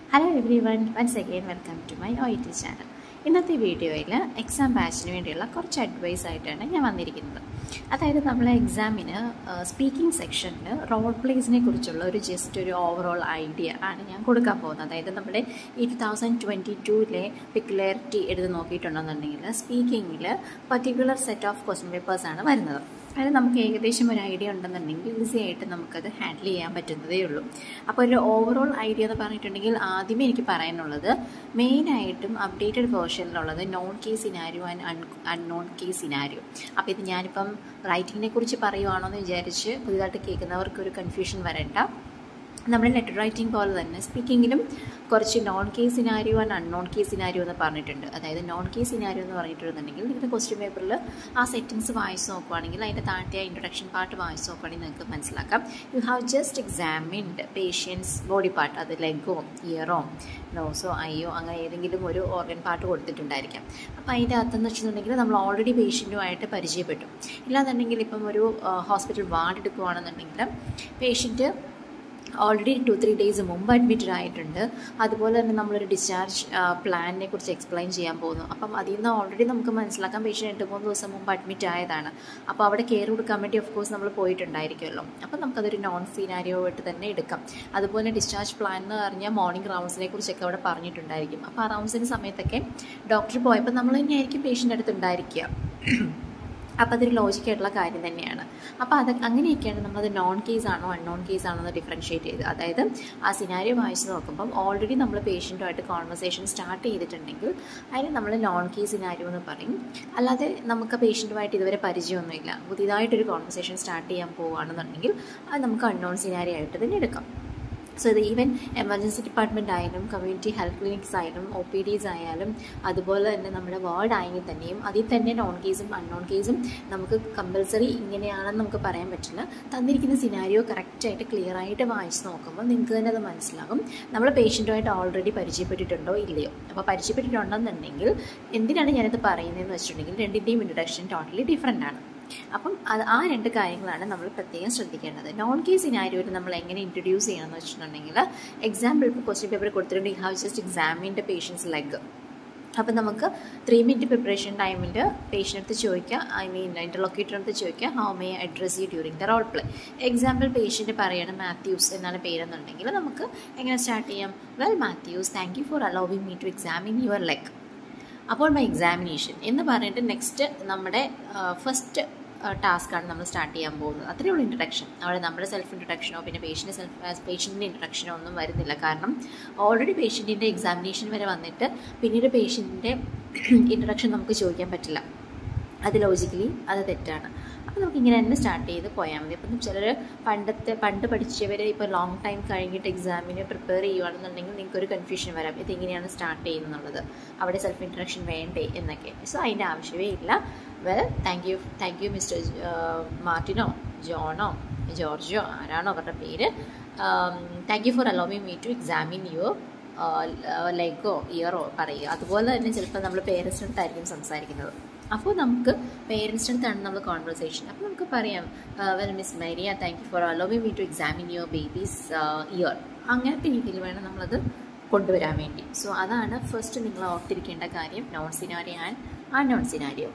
hello everyone once again welcome to my O T channel ഇന്നത്തെ വീഡിയോയിൽ exam ബാച്ചിന് വേണ്ടിയുള്ള കുറച്ച് അഡ്വൈസ് ആയിട്ടാണ് ഞാൻ വന്നിരിക്കുന്നത് അതായത് നമ്മളെ എക്സാമിന് സ്പീക്കിംഗ് സെക്ഷനിൽ റോൾ പ്ലേസിനെ കുറിച്ചുള്ള ഒരു ജസ്റ്റ് ഒരു ഓവറോൾ ഐഡിയ ആണ് ഞാൻ കൊടുക്കാൻ പോകുന്നത് അതായത് നമ്മുടെ ഈ ടു തൗസൻഡ് ട്വൻറ്റി ടൂവിലെ പിക്കുലാരിറ്റി എടുത്ത് നോക്കിയിട്ടുണ്ടെന്നുണ്ടെങ്കിൽ സ്പീക്കിങ്ങിൽ പർട്ടിക്കുലർ സെറ്റ് ഓഫ് ക്വസ്റ്റ്യൻ പേപ്പേഴ്സാണ് വരുന്നത് അതായത് നമുക്ക് ഏകദേശം ഒരു ഐഡിയ ഉണ്ടെന്നുണ്ടെങ്കിൽ ഈസി ആയിട്ട് നമുക്കത് ഹാൻഡിൽ ചെയ്യാൻ പറ്റുന്നതേ ഉള്ളൂ അപ്പോൾ ഒരു ഓവറോൾ ഐഡിയ എന്ന് പറഞ്ഞിട്ടുണ്ടെങ്കിൽ ആദ്യമേ എനിക്ക് പറയാനുള്ളത് മെയിനായിട്ടും അപ്ഡേറ്റഡ് വേർഷനിലുള്ളത് known case scenario and un unknown case scenario അപ്പോൾ ഇത് ഞാനിപ്പം റൈറ്റിങ്ങിനെ കുറിച്ച് പറയുവാണോ എന്ന് വിചാരിച്ച് പുതിയതായിട്ട് കേൾക്കുന്നവർക്ക് ഒരു കൺഫ്യൂഷൻ വരണ്ട നമ്മുടെ ലെറ്റർ റൈറ്റിംഗ് പോലെ തന്നെ സ്പീക്കിങ്ങിലും കുറച്ച് known case scenario and unknown case scenario എന്ന് പറഞ്ഞിട്ടുണ്ട് അതായത് നോൺ കേ സിനാരിയോ എന്ന് പറഞ്ഞിട്ടുണ്ടെന്നുണ്ടെങ്കിൽ നിങ്ങൾക്ക് ക്വസ്റ്റ്യൻ പേപ്പറിൽ ആ സെറ്റിങ്സ് വായിച്ച് നോക്കുവാണെങ്കിൽ അതിൻ്റെ താഴത്തെ ഇൻട്രൊഡക്ഷൻ പാർട്ട് വായിച്ച് നോക്കുകയാണെങ്കിൽ നിങ്ങൾക്ക് മനസ്സിലാക്കാം you have just examined patient's body part അത് ലെഗോ ഇയറോ നോസോ ഐയോ അങ്ങനെ ഏതെങ്കിലും ഒരു ഓർഗൻ പാർട്ട് കൊടുത്തിട്ടുണ്ടായിരിക്കാം അപ്പോൾ അതിൻ്റെ അകത്തെന്ന് വെച്ചിട്ടുണ്ടെങ്കിൽ നമ്മൾ ഓൾറെഡി പേഷ്യൻറ്റുമായിട്ട് പരിചയപ്പെട്ടു ഇല്ലാന്നുണ്ടെങ്കിൽ ഇപ്പം ഒരു ഹോസ്പിറ്റൽ വാർഡ് എടുക്കുകയാണെന്നുണ്ടെങ്കിൽ patient already two three days മുമ്പ് അഡ്മിറ്റഡ് ആയിട്ടുണ്ട് അതുപോലെ തന്നെ നമ്മളൊരു ഡിസ്ചാർജ് പ്ലാനിനെ കുറിച്ച് എക്സ്പ്ലെയിൻ ചെയ്യാൻ പോകുന്നു അപ്പം അതിൽ നിന്ന് ഓൾറെഡി നമുക്ക് മനസ്സിലാക്കാൻ പേഷ്യൻ്റ് രണ്ട് മൂന്ന് ദിവസം മുമ്പ് അഡ്മിറ്റ് ആയതാണ് അപ്പോൾ അവിടെ കെയർ കൊടുക്കാൻ വേണ്ടി ഓഫ് കോഴ്സ് നമ്മൾ പോയിട്ടുണ്ടായിരിക്കുമല്ലോ അപ്പം നമുക്കതൊരു നോൺ സീനാരിയോ ആയിട്ട് തന്നെ എടുക്കാം അതുപോലെ ഡിസ്ചാർജ് പ്ലാൻ എന്ന് പറഞ്ഞാൽ മോർണിംഗ് റൗണ്ട്സിനെ കുറിച്ചൊക്കെ അവിടെ പറഞ്ഞിട്ടുണ്ടായിരിക്കും അപ്പോൾ ആ റൗണ്ട്സിൻ്റെ സമയത്തൊക്കെ ഡോക്ടർ പോയപ്പോൾ നമ്മൾ തന്നെയായിരിക്കും പേഷ്യൻ്റ് അടുത്ത് ഉണ്ടായിരിക്കുക അപ്പോൾ അതൊരു ലോജിക്കായിട്ടുള്ള കാര്യം തന്നെയാണ് അപ്പോൾ അത് അങ്ങനെയൊക്കെയാണ് നമ്മളത് നോൺ കേസ് ആണോ അൺനോൺ കേസ് ആണോ എന്ന് ഡിഫറൻഷ്യേറ്റ് ചെയ്ത് അതായത് ആ സിനാരിയോ വായിച്ച് നോക്കുമ്പം ഓൾറെഡി നമ്മൾ പേഷ്യൻറ്റുമായിട്ട് കോൺവെർസേഷൻ സ്റ്റാർട്ട് ചെയ്തിട്ടുണ്ടെങ്കിൽ അതിന് നമ്മൾ നോൺ കേസ് സിനാരിയോ എന്ന് പറയും അല്ലാതെ നമുക്ക് പേഷ്യൻറ്റുമായിട്ട് ഇതുവരെ പരിചയമൊന്നുമില്ല പുതിയതായിട്ടൊരു കോൺവെർസേഷൻ സ്റ്റാർട്ട് ചെയ്യാൻ പോവുകയാണെന്നുണ്ടെങ്കിൽ അത് നമുക്ക് അൺനോൺ സിനാരിയോ ആയിട്ട് തന്നെ എടുക്കാം സോ ഇത് ഈവൻ എമർജൻസി ഡിപ്പാർട്ട്മെൻ്റ് ആയാലും കമ്മ്യൂണിറ്റി ഹെൽത്ത് ക്ലിനിക്സ് ആയാലും ഒ പി ഡിസ് ആയാലും അതുപോലെ തന്നെ നമ്മുടെ വാർഡ് ആയെങ്കിൽ തന്നെയും അതിൽ തന്നെ നോൺ കേസും അൺനോൺ കേസും നമുക്ക് കമ്പൽസറി ഇങ്ങനെയാണെന്ന് നമുക്ക് പറയാൻ പറ്റില്ല തന്നിരിക്കുന്ന സിനാരിയോ കറക്റ്റായിട്ട് ക്ലിയർ ആയിട്ട് വായിച്ച് നോക്കുമ്പോൾ നിങ്ങൾക്ക് തന്നെ അത് മനസ്സിലാകും നമ്മൾ പേഷ്യൻറ്റുമായിട്ട് ഓൾറെഡി പരിചയപ്പെട്ടിട്ടുണ്ടോ ഇല്ലയോ അപ്പോൾ പരിചയപ്പെട്ടിട്ടുണ്ടെന്നുണ്ടെങ്കിൽ എന്തിനാണ് ഞാനിത് പറയുന്നതെന്ന് വെച്ചിട്ടുണ്ടെങ്കിൽ രണ്ടിൻ്റെയും ഇൻട്രഡക്ഷൻ ടോട്ടലി ഡിഫറെൻ്റ് ആണ് അപ്പം അത് ആ രണ്ട് കാര്യങ്ങളാണ് നമ്മൾ പ്രത്യേകം ശ്രദ്ധിക്കേണ്ടത് നോൺ കേസ് സിനാരിയോയിൽ നമ്മൾ എങ്ങനെ ഇൻട്രൊഡ്യൂസ് ചെയ്യണമെന്ന് വെച്ചിട്ടുണ്ടെങ്കിൽ എക്സാമ്പിൾ ഇപ്പോൾ ക്വസ്റ്റ്യൻ പേപ്പർ കൊടുത്തിട്ടുണ്ട് യു ഹാവ് ജസ്റ്റ് എക്സാമിൻ്റെ പേഷ്യൻസ് ലെഗ് അപ്പം നമുക്ക് ത്രീ മിനിറ്റ് പ്രിപ്പറേഷൻ ടൈമിൽ പേഷ്യൻ്റ് അടുത്ത് ചോദിക്കുക ഐ മീൻ ഇൻ്റർലൊക്കേറ്റർ അടുത്ത് ചോദിക്കുക how may address you during the role play example patient പറയണം മാത്യൂസ് എന്നാണ് പേരെന്നുണ്ടെങ്കിൽ നമുക്ക് എങ്ങനെ സ്റ്റാർട്ട് ചെയ്യാം well Mathews thank you for allowing me to examine your leg അപ്പോൾ മൈ എക്സാമിനേഷൻ എന്ന് പറഞ്ഞിട്ട് നെക്സ്റ്റ് നമ്മുടെ ഫസ്റ്റ് ടാസ്ക്കാണ് നമ്മൾ സ്റ്റാർട്ട് ചെയ്യാൻ പോകുന്നത് അത്രയേ ഉള്ളൂ ഇൻട്രഡക്ഷൻ അവിടെ നമ്മുടെ സെൽഫ് ഇൻട്രഡക്ഷനോ പിന്നെ പേഷ്യൻ്റെ സെൽഫ് പേഷ്യൻറ്റിൻ്റെ ഇൻട്രഡക്ഷനോ ഒന്നും വരുന്നില്ല കാരണം ഓൾറെഡി പേഷ്യൻറ്റിൻ്റെ എക്സാമിനേഷൻ വരെ വന്നിട്ട് പിന്നീട് പേഷ്യൻറ്റിൻ്റെ ഇൻട്രഡക്ഷൻ നമുക്ക് ചോദിക്കാൻ പറ്റില്ല അത് ലോജിക്കലി അത് തെറ്റാണ് അപ്പോൾ നമുക്ക് ഇങ്ങനെ തന്നെ സ്റ്റാർട്ട് ചെയ്ത് പോയാൽ മതി അപ്പം ചിലർ പണ്ടത്തെ പണ്ട് പഠിച്ചവർ ഇപ്പോൾ ലോങ് ടൈം കഴിഞ്ഞിട്ട് എക്സാമിന് പ്രിപ്പയർ ചെയ്യുകയാണെന്നുണ്ടെങ്കിൽ നിങ്ങൾക്ക് ഒരു കൺഫ്യൂഷൻ വരാം ഇത് എങ്ങനെയാണ് സ്റ്റാർട്ട് ചെയ്യുന്നുള്ളത് അവിടെ സെൽഫ് ഇൻട്രഡക്ഷൻ വേണ്ടേ എന്നൊക്കെ സോ അതിൻ്റെ ആവശ്യമേ ഇല്ല well thank you thank you mister മാർട്ടിനോ ജോണോ ജോർജോ ആരാണോ അവരുടെ പേര് thank you for allowing me to examine your ലെഗോ ഇയറോ പറയുക അതുപോലെ തന്നെ ചിലപ്പോൾ നമ്മൾ പേരൻസിൻ്റെ അടുത്തായിരിക്കും സംസാരിക്കുന്നത് അപ്പോൾ നമുക്ക് പേരൻസിൻ്റെ അടുത്താണ് നമ്മൾ കോൺവെർസേഷൻ അപ്പോൾ നമുക്ക് പറയാം well miss Maria thank you for allowing me to examine your baby's ear അങ്ങനത്തെ രീതിയിൽ വേണം നമ്മളത് കൊണ്ടുവരാൻ വേണ്ടി സോ അതാണ് ഫസ്റ്റ് നിങ്ങൾ ഓർത്തിരിക്കേണ്ട കാര്യം നോൺ സിനാരിയോ ആൻഡ് ആ നോൺ സിനാരിയോ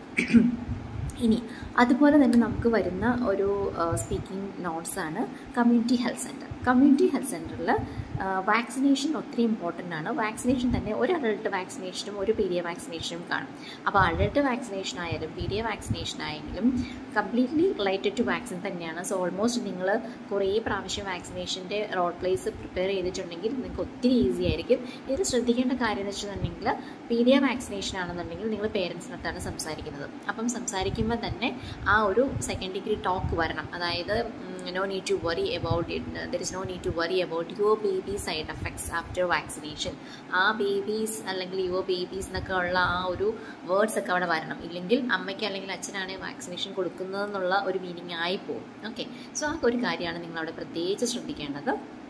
ഇനി അതുപോലെ തന്നെ നമുക്ക് വരുന്ന ഒരു സ്പീക്കിംഗ് നോട്ട്സാണ് community health centre community health സെൻറ്ററിൽ വാക്സിനേഷൻ ഒത്തിരി ഇമ്പോർട്ടൻ്റ് ആണ് വാക്സിനേഷൻ തന്നെ ഒരു അഡൾട്ട് വാക്സിനേഷനും ഒരു പീഡിയ വാക്സിനേഷനും കാണും അപ്പോൾ അഡൾട്ട് വാക്സിനേഷൻ ആയാലും പീഡിയ വാക്സിനേഷൻ ആയെങ്കിലും കംപ്ലീറ്റ്ലി റിലേറ്റഡ് ടു വാക്സിൻ തന്നെയാണ് സോ ഓൾമോസ്റ്റ് നിങ്ങൾ കുറേ പ്രാവശ്യം വാക്സിനേഷൻ്റെ റോൾ പ്ലേസ് പ്രിപ്പയർ ചെയ്തിട്ടുണ്ടെങ്കിൽ നിങ്ങൾക്ക് ഒത്തിരി ഈസി ആയിരിക്കും ഇതിൽ ശ്രദ്ധിക്കേണ്ട കാര്യം എന്ന് വെച്ചിട്ടുണ്ടെങ്കിൽ പീഡിയ വാക്സിനേഷൻ ആണെന്നുണ്ടെങ്കിൽ നിങ്ങൾ പേരൻസിനടുത്താണ് സംസാരിക്കുന്നത് അപ്പം സംസാരിക്കുമ്പോൾ തന്നെ ആ ഒരു സെക്കൻഡ് ഡിഗ്രി ടോക്ക് വരണം അതായത് no need to worry about it there is no need to worry about your baby side effects after vaccination ആ ബേബീസ് അല്ലെങ്കിൽ യുവർ ബേബീസ് എന്നൊക്കെ ഉള്ള ആ ഒരു വേർഡ്സ് ഒക്കെ അവിടെ വരണം ഇല്ലെങ്കിൽ അമ്മയ്ക്ക് അല്ലെങ്കിൽ അച്ഛനാണ് വാക്സിനേഷൻ കൊടുക്കുന്നതെന്നുള്ള ഒരു മീനിങ് ആയി പോകും ഓക്കെ സോ ആ ഒരു കാര്യമാണ് നിങ്ങൾ അവിടെ പ്രത്യേകിച്ച് ശ്രദ്ധിക്കേണ്ടത്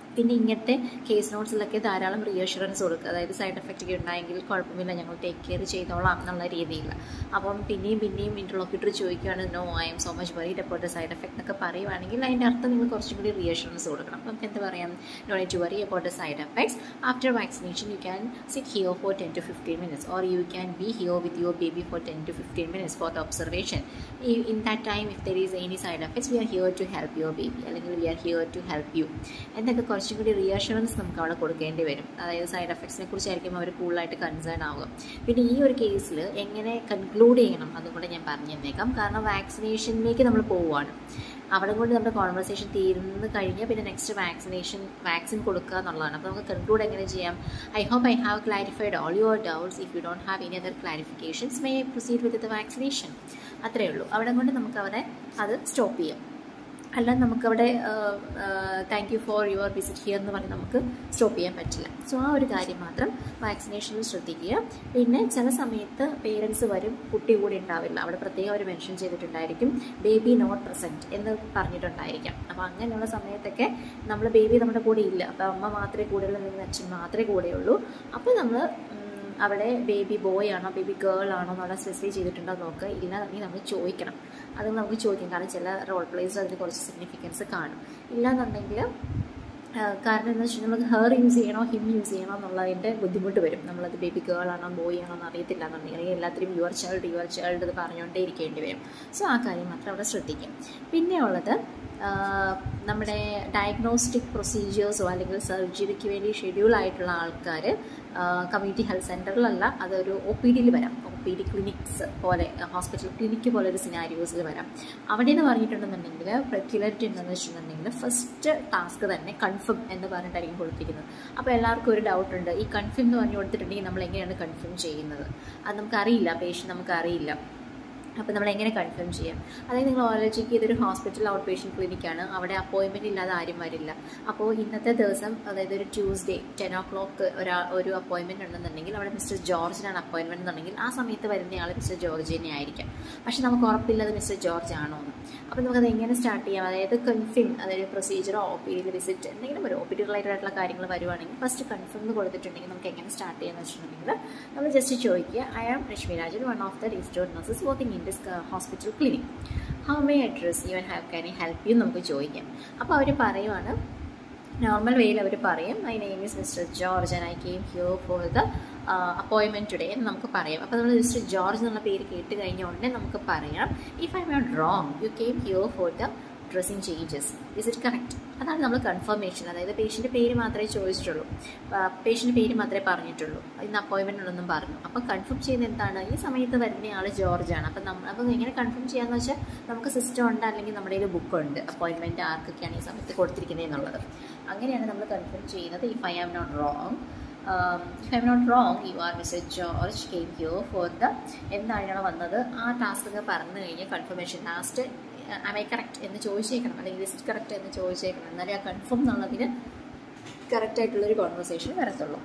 പിന്നെ ഇങ്ങനത്തെ കേസ് നോട്ട്സിലൊക്കെ ധാരാളം റീഅഷുറൻസ് കൊടുക്കുക അതായത് സൈഡ് എഫക്റ്റ് ഒക്കെ ഉണ്ടായെങ്കിൽ കുഴപ്പമില്ല ഞങ്ങൾ ടേക്ക് കെയർ ചെയ്തോളാം എന്നുള്ള രീതിയിൽ അപ്പം പിന്നെയും പിന്നെയും ഇൻ്റർലോക്യൂട്ടർ ചോദിക്കുകയാണ് no I'm so much worried about the side effect എന്നൊക്കെ പറയുവാണെങ്കിൽ അതിൻ്റെ അർത്ഥം നിങ്ങൾ കുറച്ചും കൂടി റീഅഷുറൻസ് കൊടുക്കണം അപ്പം എന്താ പറയാം no need to worry about the side effects after vaccination you can sit here for ten to fifteen minutes or you can be here with your baby for ten to fifteen minutes for the observation in that time if there is any side effects we are here to help your baby അല്ലെങ്കിൽ we are here to help you എന്നൊക്കെ കുറച്ചും കൂടി reassurance നമുക്ക് അവിടെ കൊടുക്കേണ്ടി വരും അതായത് side എഫക്ട്സിനെ കുറിച്ചായിരിക്കും അവർ കൂടുതലായിട്ട് കൺസേൺ ആവുക പിന്നെ ഈ ഒരു കേസിൽ എങ്ങനെ കൺക്ലൂഡ് ചെയ്യണം അതും കൂടെ ഞാൻ പറഞ്ഞു തന്നേക്കാം കാരണം വാക്സിനേഷനിലേക്ക് നമ്മൾ പോവുകയാണ് അവിടെ കൊണ്ട് നമ്മുടെ കോൺവെർസേഷൻ തീർന്ന് കഴിഞ്ഞാൽ പിന്നെ നെക്സ്റ്റ് വാക്സിനേഷൻ വാക്സിൻ കൊടുക്കുക എന്നുള്ളതാണ് അപ്പോൾ നമുക്ക് കൺക്ലൂഡ് എങ്ങനെ ചെയ്യാം I hope I have clarified all your doubts if you don't have any other clarifications may proceed with the vaccination അത്രയേ ഉള്ളൂ അവിടെ കൊണ്ട് നമുക്ക് അവിടെ അത് സ്റ്റോപ്പ് ചെയ്യാം അല്ല നമുക്കവിടെ thank you for your visit here എന്ന് പറഞ്ഞ് നമുക്ക് സ്റ്റോപ്പ് ചെയ്യാൻ പറ്റില്ല സോ ആ ഒരു കാര്യം മാത്രം വാക്സിനേഷനിൽ ശ്രദ്ധിക്കുക പിന്നെ ചില സമയത്ത് പേരൻസ് വരും കുട്ടി കൂടി ഉണ്ടാവില്ല അവിടെ പ്രത്യേകം അവർ മെൻഷൻ ചെയ്തിട്ടുണ്ടായിരിക്കും ബേബി നോട്ട് പ്രസൻറ്റ് എന്ന് പറഞ്ഞിട്ടുണ്ടായിരിക്കാം അപ്പോൾ അങ്ങനെയുള്ള സമയത്തൊക്കെ നമ്മൾ ബേബി നമ്മുടെ കൂടെ ഇല്ല അപ്പോൾ അമ്മ മാത്രമേ കൂടെയുള്ളൂ അല്ലെങ്കിൽ അച്ഛൻ മാത്രമേ കൂടെയുള്ളൂ അപ്പോൾ നമ്മൾ അവിടെ ബേബി ബോയ് ആണോ ബേബി ഗേൾ ആണോ എന്നുള്ള സ്പെസിഫൈ ചെയ്തിട്ടുണ്ടോ നോക്കുക ഇല്ലാന്നുണ്ടെങ്കിൽ നമ്മൾ ചോദിക്കണം അത് നമുക്ക് ചോദിക്കാം കാരണം ചില റോൾ പ്ലേസ് അതിന് കുറച്ച് സിഗ്നിഫിക്കൻസ് കാണും ഇല്ലാന്നുണ്ടെങ്കിൽ കാരണം എന്താ വെച്ചാൽ നമുക്ക് ഹെയർ യൂസ് ചെയ്യണോ ഹിം യൂസ് ചെയ്യണോ എന്നുള്ളതിൻ്റെ ബുദ്ധിമുട്ട് വരും നമ്മളത് ബേബി ഗേൾ ആണോ ബോയ് ആണോ എന്ന് അറിയത്തില്ല എന്നുണ്ടെങ്കിൽ എല്ലാത്തിനും യുവർ ചൈൽഡ് യുവർ ചൈൽഡ് ഇത് പറഞ്ഞുകൊണ്ടേ ഇരിക്കേണ്ടി വരും സോ ആ കാര്യം മാത്രം അവിടെ ശ്രദ്ധിക്കാം പിന്നെ ഉള്ളത് നമ്മുടെ ഡയഗ്നോസ്റ്റിക് പ്രൊസീജിയേഴ്സോ അല്ലെങ്കിൽ സർജറിക്ക് വേണ്ടി ഷെഡ്യൂൾ ആയിട്ടുള്ള ആൾക്കാർ കമ്മ്യൂണിറ്റി ഹെൽത്ത് സെൻറ്ററിലല്ല അതൊരു ഒ പി ഡിയിൽ വരാം ഒ പി ഡി ക്ലിനിക്സ് പോലെ ഹോസ്പിറ്റൽ ക്ലിനിക്ക് പോലെ ഒരു സിനാരിയോസിൽ വരാം അവിടെ എന്ന് പറഞ്ഞിട്ടുണ്ടെന്നുണ്ടെങ്കിൽ റെഗുലറിറ്റി എന്താണെന്ന് വെച്ചിട്ടുണ്ടെങ്കിൽ ഫസ്റ്റ് ടാസ്ക് തന്നെ കൺഫേം എന്ന് പറഞ്ഞിട്ടായിരിക്കും കൊടുത്തിരിക്കുന്നത് അപ്പോൾ എല്ലാവർക്കും ഒരു ഡൗട്ട് ഉണ്ട് ഈ കൺഫേം എന്ന് പറഞ്ഞു കൊടുത്തിട്ടുണ്ടെങ്കിൽ നമ്മൾ എങ്ങനെയാണ് കൺഫേം ചെയ്യുന്നത് അത് നമുക്കറിയില്ല പേഷ്യൻ്റ് നമുക്കറിയില്ല അപ്പോൾ നമ്മൾ എങ്ങനെ കൺഫേം ചെയ്യാം അതായത് നിങ്ങൾ ഓലോജിക്ക് ഇതൊരു ഹോസ്പിറ്റൽ ഔട്ട് പേഷ്യൻറ്റ് ക്ലിനിക്കാണ് അവിടെ അപ്പോയിൻമെൻറ്റ് ഇല്ലാതെ ആരും വരില്ല അപ്പോൾ ഇന്നത്തെ ദിവസം അതായത് ഒരു ട്യൂസ്ഡേ ടെൻ ഓ ക്ലോക്ക് ഒരാ ഒരു അപ്പോയിൻമെൻറ്റ് ഉണ്ടെന്നുണ്ടെങ്കിൽ അവിടെ മിസ്റ്റർ ജോർജിനാണ് അപ്പോയിൻമെൻറ്റ് എന്നുണ്ടെങ്കിൽ ആ സമയത്ത് വരുന്നയാൾ മിസ്റ്റർ ജോർജ് തന്നെ ആയിരിക്കാം പക്ഷേ നമുക്ക് ഉറപ്പില്ല അത് മിസ്റ്റർ ജോർജ് ആണോ എന്ന് അപ്പോൾ നമുക്കത് എങ്ങനെ സ്റ്റാർട്ട് ചെയ്യാം അതായത് കൺഫേം അതായത് പ്രൊസീജിയറോ ഒ പി ഡിയിൽ വിസിറ്റ് എന്തെങ്കിലും ഒരു ഒ പി ഡി റിലേറ്റഡ് ആയിട്ടുള്ള കാര്യങ്ങൾ വരുവാണെങ്കിൽ ഫസ്റ്റ് കൺഫേം എന്ന് കൊടുത്തിട്ടുണ്ടെങ്കിൽ നമുക്ക് എങ്ങനെ സ്റ്റാർട്ട് ചെയ്യാമെന്ന് വെച്ചിട്ടുണ്ടെങ്കിൽ നമ്മൾ ജസ്റ്റ് ചോദിക്കുക I am Rashmi Rajan one of the registered nurses working in this hospital clinic how may address you and have can I help you നമുക്ക് ചോദിക്കാം അപ്പോൾ അവർ പറയുവാണ് നോർമൽ വേയിൽ അവർ പറയും my name is mister George and I came here for the appointment today എന്ന് നമുക്ക് പറയാം അപ്പോൾ നമ്മൾ മിസ്റ്റർ ജോർജ് എന്നുള്ള പേര് കേട്ട് കഴിഞ്ഞ ഉടനെ നമുക്ക് പറയാം if I'm not wrong you came here for the dressing changes is it correct അതാണ് നമ്മൾ കൺഫർമേഷൻ അതായത് പേഷ്യൻ്റെ പേര് മാത്രമേ ചോദിച്ചിട്ടുള്ളൂ പേഷ്യൻ്റെ പേര് മാത്രമേ പറഞ്ഞിട്ടുള്ളൂ ഇന്ന് അപ്പോയിൻമെൻ്റ് ഉള്ളെന്നും പറഞ്ഞു അപ്പോൾ കൺഫേം ചെയ്യുന്നത് എന്താണ് ഈ സമയത്ത് വരുന്ന ആൾ ജോർജാണ് അപ്പം നമ്മൾ അപ്പോൾ എങ്ങനെ കൺഫേം ചെയ്യാന്ന് വെച്ചാൽ നമുക്ക് സിസ്റ്റം ഉണ്ട് അല്ലെങ്കിൽ നമ്മുടെ കയ്യിൽ ബുക്ക് ഉണ്ട് അപ്പോയിൻമെൻറ്റ് ആർക്കൊക്കെയാണ് ഈ സമയത്ത് കൊടുത്തിരിക്കുന്നത് എന്നുള്ളത് അങ്ങനെയാണ് നമ്മൾ കൺഫേം ചെയ്യുന്നത് if I am not wrong if I'm not wrong you are mister George came here for the എന്താണോ വന്നത് ആ ടാസ്ക് ഒക്കെ പറഞ്ഞു കഴിഞ്ഞാൽ confirmation last I I correct എന്ന് ചോദിച്ചേക്കണം അല്ലെങ്കിൽ ഇസ് കറക്റ്റ് എന്ന് ചോദിച്ചേക്കണം എന്നാലേ ആ കൺഫേം എന്നുള്ളതിന് കറക്റ്റായിട്ടുള്ളൊരു കോൺവെർസേഷൻ വരത്തുള്ളൂ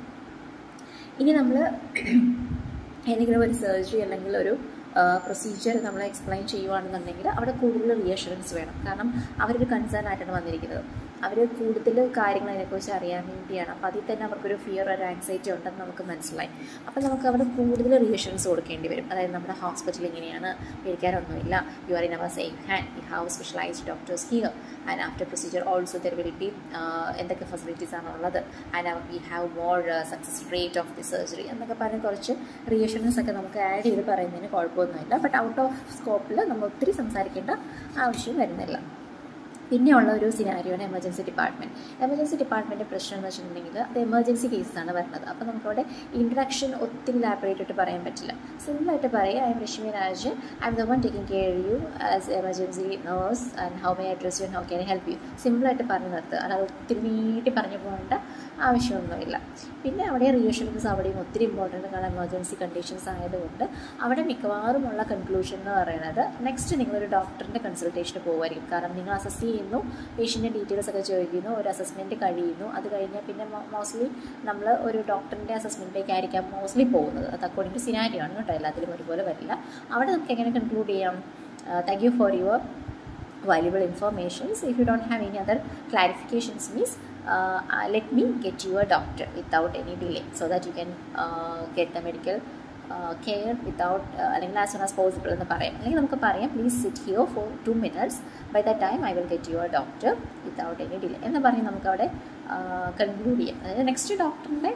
ഇനി നമ്മൾ ഏതെങ്കിലും ഒരു സർജറി അല്ലെങ്കിൽ ഒരു പ്രൊസീജിയർ നമ്മൾ എക്സ്പ്ലെയിൻ ചെയ്യുവാണെന്നുണ്ടെങ്കിൽ അവിടെ കൂടുതൽ റീഅഷുറൻസ് വേണം കാരണം അവരൊരു കൺസേൺ ആയിട്ടാണ് വന്നിരിക്കുന്നത് അവർ കൂടുതൽ കാര്യങ്ങൾ അതിനെക്കുറിച്ച് അറിയാൻ വേണ്ടിയാണ് അപ്പോൾ അതിൽ തന്നെ അവർക്കൊരു ഫിയർ ഒരു ആൻസൈറ്റി ഉണ്ടെന്ന് നമുക്ക് മനസ്സിലായി അപ്പോൾ നമുക്ക് അവിടെ കൂടുതൽ റിയേഷൻസ് കൊടുക്കേണ്ടി വരും അതായത് നമ്മുടെ ഹോസ്പിറ്റൽ ഇങ്ങനെയാണ് പേടിക്കാനൊന്നുമില്ല you are in our same hand we have specialised doctors here and after procedure also there will be എന്തൊക്കെ ഫെസിലിറ്റീസ് ആണ് ഉള്ളത് and we have more success rate of the surgery എന്നൊക്കെ പറഞ്ഞ് കുറച്ച് റിയേഷൻസ് ഒക്കെ നമുക്ക് ആഡ് ചെയ്ത് പറയുന്നതിന് കുഴപ്പമൊന്നുമില്ല ബട്ട് ഔട്ട് ഓഫ് സ്കോപ്പിൽ നമ്മൾ ഒത്തിരി സംസാരിക്കേണ്ട ആവശ്യം വരുന്നില്ല പിന്നെയുള്ള ഒരു സിനാരിയോണ് എമർജൻസി ഡിപ്പാർട്ട്മെൻറ്റ് എമർജൻസി ഡിപ്പാർട്ട്മെൻറ്റ് പ്രശ്നം എന്ന് വെച്ചിട്ടുണ്ടെങ്കിൽ അത് എമർജൻസി കേസാണ് വരുന്നത് അപ്പോൾ നമുക്കവിടെ ഇൻട്രഡക്ഷൻ ഒത്തിരി ലാബറേറ്റ് ആയിട്ട് പറയാൻ പറ്റില്ല സിമ്പിളായിട്ട് പറയുക I'm Rashmi Raj I'm the one taking care you as emergency nurse and how may address you and how can help you സിമ്പിളായിട്ട് പറഞ്ഞു നിർത്തുക അല്ലാതെ ഒത്തിരി നീട്ടി പറഞ്ഞു പോകേണ്ട ആവശ്യമൊന്നുമില്ല പിന്നെ അവിടെ റീഅഷുറൻസ് അവിടെയും ഒത്തിരി ഇമ്പോർട്ടൻ്റ് കാരണം എമർജൻസി കണ്ടീഷൻസ് ആയതുകൊണ്ട് അവിടെ മിക്കവാറുമുള്ള കൺക്ലൂഷൻ എന്ന് പറയുന്നത് നെക്സ്റ്റ് നിങ്ങളൊരു ഡോക്ടറിൻ്റെ കൺസൾട്ടേഷന് പോകുമായിരിക്കും കാരണം നിങ്ങൾ അസസ് ചെയ്യുന്നു പേഷ്യൻ്റെ ഡീറ്റെയിൽസ് ഒക്കെ ചോദിക്കുന്നു ഒരു അസസ്മെൻറ്റ് കഴിയുന്നു അത് കഴിഞ്ഞാൽ പിന്നെ മോസ്റ്റ്ലി നമ്മൾ ഒരു ഡോക്ടറിൻ്റെ അസസ്മെൻറ്റിലേക്ക് ആയിരിക്കാം മോസ്റ്റ്ലി പോകുന്നത് അത് അക്കോർഡിംഗ് ടു സിനാരിയോ ആണ് കേട്ടോ എല്ലാത്തിലും ഒരുപോലെ വരില്ല അവിടെ നമുക്ക് എങ്ങനെ കൺക്ലൂഡ് ചെയ്യാം thank you for your valuable informations if you don't have any other clarifications means let me get your doctor without any delay so that you can get the medical care without അല്ലെങ്കിൽ as soon as possible എന്ന് പറയാം അല്ലെങ്കിൽ നമുക്ക് പറയാം please sit here for two minutes by the time I will get your doctor without any delay എന്ന് പറഞ്ഞ് നമുക്കവിടെ conclude ചെയ്യാം അതായത് നെക്സ്റ്റ് ഡോക്ടറിൻ്റെ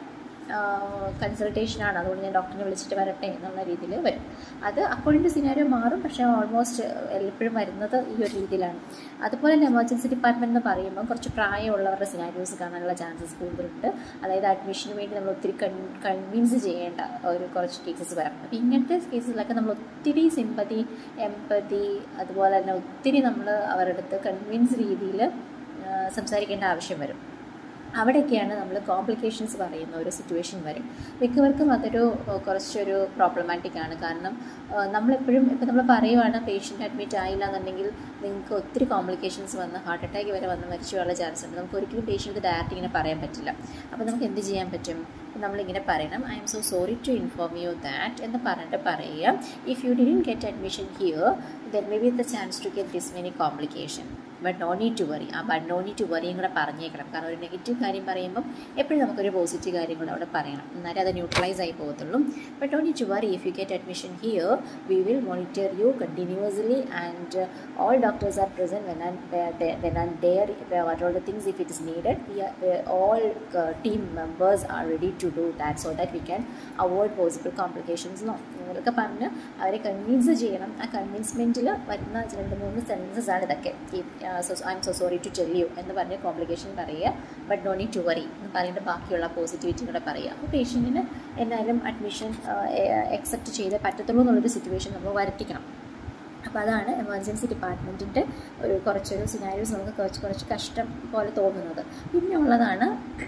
കൺസൾട്ടേഷനാണ് അതുകൊണ്ട് ഞാൻ ഡോക്ടറിനെ വിളിച്ചിട്ട് വരട്ടെ എന്നുള്ള രീതിയിൽ വരും അത് അക്കോർഡിംഗ് ടു സിനാരിയോ മാറും പക്ഷേ ഓൾമോസ്റ്റ് എപ്പോഴും വരുന്നത് ഈ ഒരു രീതിയിലാണ് അതുപോലെ തന്നെ എമർജൻസി ഡിപ്പാർട്ട്മെൻറ്റ് എന്ന് പറയുമ്പോൾ കുറച്ച് പ്രായമുള്ളവരുടെ സിനാരിയോസ് കാണാനുള്ള ചാൻസസ് കൂടുതലുണ്ട് അതായത് അഡ്മിഷന് വേണ്ടി നമ്മൾ ഒത്തിരി കൺ കൺവിൻസ് ചെയ്യേണ്ട ഒരു കുറച്ച് കേസസ് വരാം അപ്പോൾ ഇങ്ങനത്തെ കേസസിലൊക്കെ നമ്മൾ ഒത്തിരി സിമ്പതി എമ്പതി അതുപോലെ തന്നെ ഒത്തിരി നമ്മൾ അവരുടെ അടുത്ത് കൺവിൻസ് രീതിയിൽ സംസാരിക്കേണ്ട ആവശ്യം വരും അവിടെയൊക്കെയാണ് നമ്മൾ കോംപ്ലിക്കേഷൻസ് പറയുന്ന ഒരു സിറ്റുവേഷൻ വരും മിക്കവർക്കും അതൊരു കുറച്ചൊരു പ്രോബ്ലമാറ്റിക് ആണ് കാരണം നമ്മളെപ്പോഴും ഇപ്പം നമ്മൾ പറയുവാണ് പേഷ്യൻ്റ് അഡ്മിറ്റ് ആയില്ല എന്നുണ്ടെങ്കിൽ നിങ്ങൾക്ക് ഒത്തിരി കോംപ്ലിക്കേഷൻസ് വന്ന് ഹാർട്ട് അറ്റാക്ക് വരെ വന്ന് മരിച്ചു പോകാനുള്ള ചാൻസ് ഉണ്ട് നമുക്ക് ഒരിക്കലും പേഷ്യൻറ്റ് ഡയറക്റ്റ് ഇങ്ങനെ പറയാൻ പറ്റില്ല അപ്പോൾ നമുക്ക് എന്ത് ചെയ്യാൻ പറ്റും നമ്മളിങ്ങനെ പറയണം I'm so sorry to inform you that എന്ന് പറഞ്ഞിട്ട് പറയുക if you didn't get admission here then may be the chance to get this many complication but no need to worry ആ ബട്ട് നോ നീഡ് ടു വറിയും കൂടെ പറഞ്ഞേക്കണം കാരണം ഒരു negative കാര്യം പറയുമ്പം എപ്പോഴും നമുക്കൊരു പോസിറ്റീവ് കാര്യം കൂടെ അവിടെ പറയണം എന്നാലേ അത് ന്യൂട്രലൈസ് ആയി പോകത്തുള്ളൂ but no need to worry if you get admission here we will monitor you continuously and all doctors are present when and when and there what all the things if it is needed we all team members are ready to do that so that we can avoid possible complications no ഇങ്ങനെയൊക്കെ പറഞ്ഞ് അവരെ convince ചെയ്യണം ആ കൺവിൻസ്മെൻറ്റിൽ വരുന്ന രണ്ട് മൂന്ന് sentences ആണ് ഇതൊക്കെ ഈ I'm so sorry to tell you എന്ന് പറഞ്ഞ് കോംപ്ലിക്കേഷൻ പറയുക but do need to worry എന്ന് പറഞ്ഞിട്ട് ബാക്കിയുള്ള പോസിറ്റിവിറ്റി കൂടെ പറയുക അപ്പോൾ പേഷ്യൻറ്റിന് എന്തായാലും അഡ്മിഷൻ എക്സെപ്റ്റ് ചെയ്തേ പറ്റത്തുള്ളൂ എന്നുള്ളൊരു സിറ്റുവേഷൻ നമ്മൾ വരുത്തിക്കണം അപ്പോൾ അതാണ് എമർജൻസി ഡിപ്പാർട്ട്മെൻറ്റിൻ്റെ ഒരു കുറച്ചൊരു സിനാരിയോസ് നമുക്ക് കുറച്ച് കുറച്ച് കഷ്ടം പോലെ തോന്നുന്നത് പിന്നെ ഉള്ളതാണ്